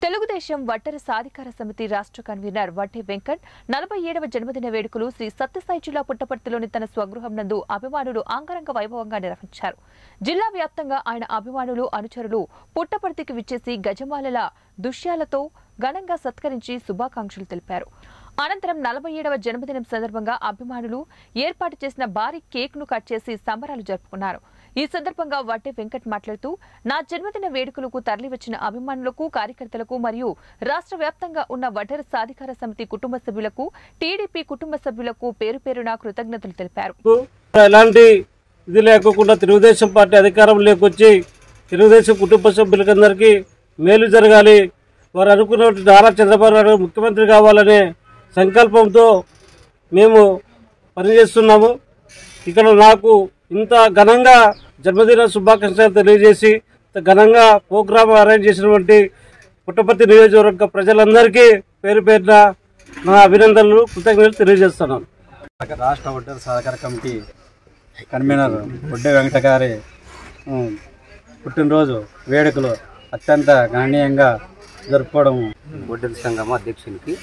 తెలుగుదేశం వట్టర సాధికార సమితి రాష్ట్ర కన్వీనర్ వడ్డే వెంకట్ నలభై ఏడవ జన్మదిన వేడుకలు శ్రీ సత్యసాయి జిల్లా పుట్టపర్తిలోని తన స్వగృహం నందు అభిమానులు అంగరంగ వైభవంగా నిర్వహించారు జిల్లా వ్యాప్తంగా ఆయన అభిమానులు అనుచరులు పుట్టపర్తికి విచ్చేసి గజమాలల దృశ్యాలతో ఘనంగా సత్కరించి శుభాకాంక్షలు తెలిపారు అనంతరం నలభై ఏడవ జన్మదినం సందర్భంగా అభిమానులు ఏర్పాటు చేసిన భారీ కేక్ ను కట్ చేసి సంబరాలు జరుపుకున్నారు ఈ సందర్భంగా వడ్డే వెంకట్ మాట్లాడుతూ నా జన్మదిన వేడుకలకు తరలివచ్చిన అభిమానులకు కార్యకర్తలకు మరియు రాష్ట్ర వ్యాప్తంగా ఉన్న వడ్డర సాధికార సమితి కుటుంబ సభ్యులకు టీడీపీ కుటుంబ సభ్యులకు పేరు పేరున కృతజ్ఞతలు తెలిపారు ఎలాంటి ఇది లేకోకుండా తెలుగుదేశం పార్టీ అధికారం లేకొచ్చి తెలుగుదేశం కుటుంబ సభ్యులకందరికీ మేలు జరగాలి వారు అనుకున్న నారా చంద్రబాబు నాయుడు ముఖ్యమంత్రి కావాలనే సంకల్పంతో మేము పనిచేస్తున్నాము ఇక్కడ నాకు ఇంత ఘనంగా జన్మదిన శుభాకాంక్షలు తెలియజేసి ఇంత ఘనంగా ప్రోగ్రాం అరేంజ్ చేసినటువంటి పుట్టపర్తి నియోజకవర్గ ప్రజలందరికీ పేరు పేరున నా అభినందనలు కృతజ్ఞతలు తెలియజేస్తున్నాను రాష్ట్ర ఒడ్డర సహకార కమిటీ కన్వీనర్ ఒడ్డే వెంకట గారి ఉమ్, పుట్టినరోజు వేడుకలు అత్యంత గణనీయంగా జరుపుకోవడం ఒడ్డెల సంఘం అధ్యక్షునికి